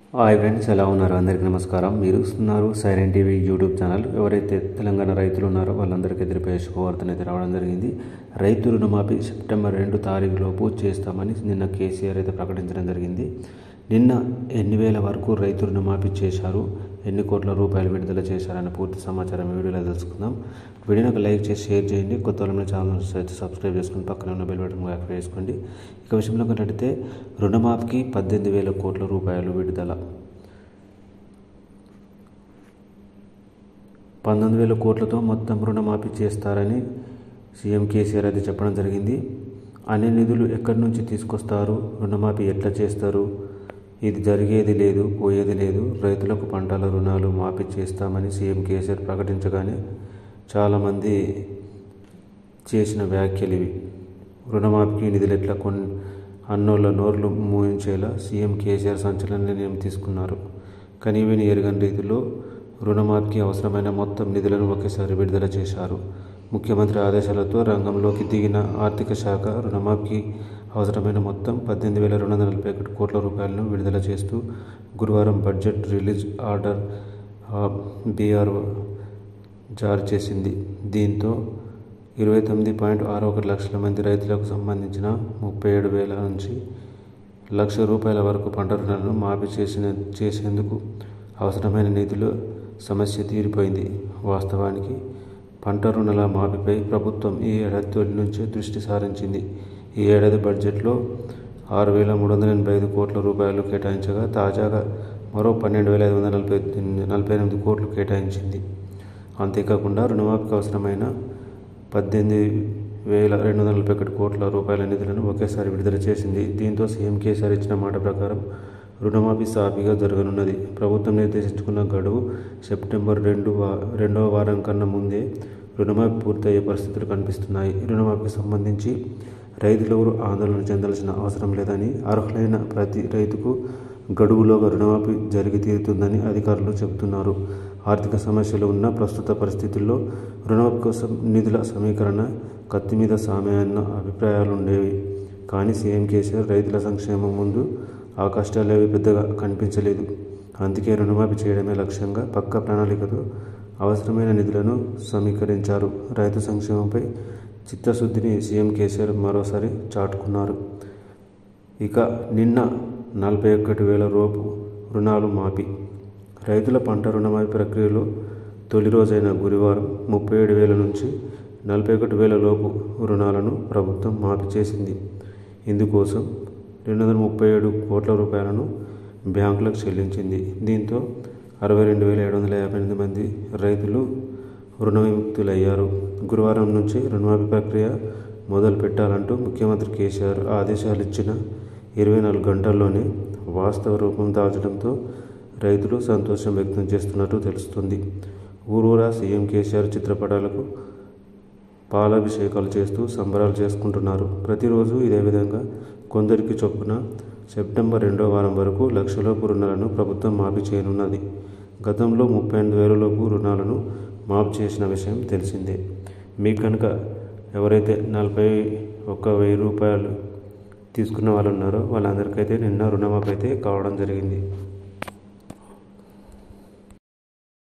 hi friends ఎలా ఉన్నారు అందరికీ నమస్కారం మీరు చూస్తున్నారు సైలెంట్ టీవీ యూట్యూబ్ ఛానల్ ఎవరైతే తెలంగాణ రైతులు ఉన్నారో వాళ్ళందరికీ ఎదురుపై శుభవార్తను అయితే రావడం జరిగింది రైతు రుణమాఫీ సెప్టెంబర్ రెండు తారీఖు లోపు చేస్తామని నిన్న కేసీఆర్ అయితే ప్రకటించడం జరిగింది నిన్న ఎన్ని వేల వరకు రైతు రుణమాఫీ చేశారు ఎన్ని కోట్ల రూపాయలు విడుదల చేశారన్న పూర్తి సమాచారం ఈ వీడియోలో తెలుసుకుందాం వీడియోని ఒక లైక్ చేసి షేర్ చేయండి కొత్త వాళ్ళ ఛానల్ అయితే సబ్స్క్రైబ్ చేసుకుని పక్కన ఉన్న బెల్ బటన్ యాక్టివేట్ చేసుకోండి ఇక విషయంలో కన్నట్టయితే రుణమాఫీకి పద్దెనిమిది వేల కోట్ల రూపాయలు విడుదల పంతొమ్మిది వేల కోట్లతో మొత్తం రుణమాఫీ చేస్తారని సీఎం కేసీఆర్ అయితే చెప్పడం జరిగింది అన్ని నిధులు ఎక్కడి నుంచి తీసుకొస్తారు రుణమాఫీ ఎట్లా చేస్తారు ఇది జరిగేది లేదు పోయేది లేదు రైతులకు పంటల రుణాలు మాఫీ చేస్తామని సీఎం కేసీఆర్ ప్రకటించగానే చాలామంది చేసిన వ్యాఖ్యలు ఇవి రుణమాఫీకి నిధులు ఎట్లా కొన్ని అన్నోళ్ళ నోర్లు మూయించేలా సీఎం కేసీఆర్ సంచలన నిర్ణయం తీసుకున్నారు కానీ విని ఎరగని రీతిలో రుణమాఫీకి అవసరమైన మొత్తం నిధులను ఒకేసారి విడుదల చేశారు ముఖ్యమంత్రి ఆదేశాలతో రంగంలోకి దిగిన ఆర్థిక శాఖ రుణమాఫీకి అవసరమైన మొత్తం పద్దెనిమిది వేల రెండు వందల నలభై ఒకటి కోట్ల రూపాయలను విడుదల చేస్తూ గురువారం బడ్జెట్ రిలీజ్ ఆర్డర్ బీఆర్ఓ జారీ చేసింది దీంతో ఇరవై తొమ్మిది పాయింట్ ఆరు ఒకటి లక్షల మంది రైతులకు సంబంధించిన ముప్పై ఏడు వేల నుంచి లక్ష రూపాయల వరకు పంట రుణాలను మాఫీ చేసిన చేసేందుకు అవసరమైన నిధులు సమస్య తీరిపోయింది వాస్తవానికి పంట రుణాల మాఫీపై ప్రభుత్వం ఈ ఏడాది తొలి నుంచే దృష్టి సారించింది ఈ ఏడాది బడ్జెట్లో ఆరు వేల మూడు వందల ఎనభై ఐదు కోట్ల రూపాయలు కేటాయించగా తాజాగా మరో పన్నెండు వేల ఐదు వందల నలభై నలభై ఎనిమిది కోట్లు కేటాయించింది అంతేకాకుండా రుణమాఫీకి అవసరమైన పద్దెనిమిది వేల రెండు వందల నలభై ఒకటి కోట్ల రూపాయల నిధులను ఒకేసారి విడుదల చేసింది దీంతో సీఎం కేసీఆర్ ఇచ్చిన మాట ప్రకారం రుణమాఫీ సాఫీగా జరగనున్నది ప్రభుత్వం నిర్దేశించుకున్న గడువు సెప్టెంబర్ రెండు వా రెండవ వారం కన్నా ముందే రుణమాఫీ పూర్తయ్యే పరిస్థితులు కనిపిస్తున్నాయి రుణమాఫీకి సంబంధించి రైతులెవరూ ఆందోళన చెందాల్సిన అవసరం లేదని అర్హులైన ప్రతి రైతుకు గడువులోగా రుణమాఫీ జరిగి తీరుతుందని అధికారులు చెబుతున్నారు ఆర్థిక సమస్యలు ఉన్న ప్రస్తుత పరిస్థితుల్లో రుణమాఫీ కోసం నిధుల సమీకరణ కత్తి మీద సామే అన్న అభిప్రాయాలు ఉండేవి కానీ సీఎం కేసీఆర్ రైతుల సంక్షేమం ముందు ఆ కష్టాలేవి పెద్దగా కనిపించలేదు అందుకే రుణమాఫీ చేయడమే లక్ష్యంగా పక్క ప్రణాళికతో అవసరమైన నిధులను సమీకరించారు రైతు సంక్షేమంపై చిత్తశుద్ధిని సీఎం కేసీఆర్ మరోసారి చాటుకున్నారు ఇక నిన్న నలభై ఒకటి వేల రూపు రుణాలు మాఫీ రైతుల పంట రుణమాఫీ ప్రక్రియలో తొలి రోజైన గురువారం ముప్పై ఏడు వేల నుంచి నలభై ఒకటి వేల లోపు రుణాలను ప్రభుత్వం మాఫీ చేసింది ఇందుకోసం రెండు వందల ముప్పై ఏడు కోట్ల రూపాయలను బ్యాంకులకు చెల్లించింది దీంతో అరవై రెండు వేల ఏడు వందల యాభై ఎనిమిది మంది రైతులు రుణ విముక్తులయ్యారు గురువారం నుంచి రుణమాఫీ ప్రక్రియ మొదలు పెట్టాలంటూ ముఖ్యమంత్రి కేసీఆర్ ఆదేశాలు ఇచ్చిన ఇరవై నాలుగు గంటల్లోనే వాస్తవ రూపం దాల్చడంతో రైతులు సంతోషం వ్యక్తం చేస్తున్నట్టు తెలుస్తుంది ఊరూరా సీఎం కేసీఆర్ చిత్రపటాలకు పాలాభిషేకాలు చేస్తూ సంబరాలు చేసుకుంటున్నారు ప్రతిరోజు ఇదే విధంగా కొందరికి చొప్పున సెప్టెంబర్ రెండో వారం వరకు లక్షలోపు రుణాలను ప్రభుత్వం మాఫీ చేయనున్నది గతంలో ముప్పై ఎనిమిది వేలలోపు రుణాలను మాఫ్ చేసిన విషయం తెలిసిందే మీకు కనుక ఎవరైతే నలభై ఒక్క వెయ్యి రూపాయలు తీసుకున్న వాళ్ళు ఉన్నారో వాళ్ళందరికైతే నిన్న రుణమాఫీ అయితే కావడం జరిగింది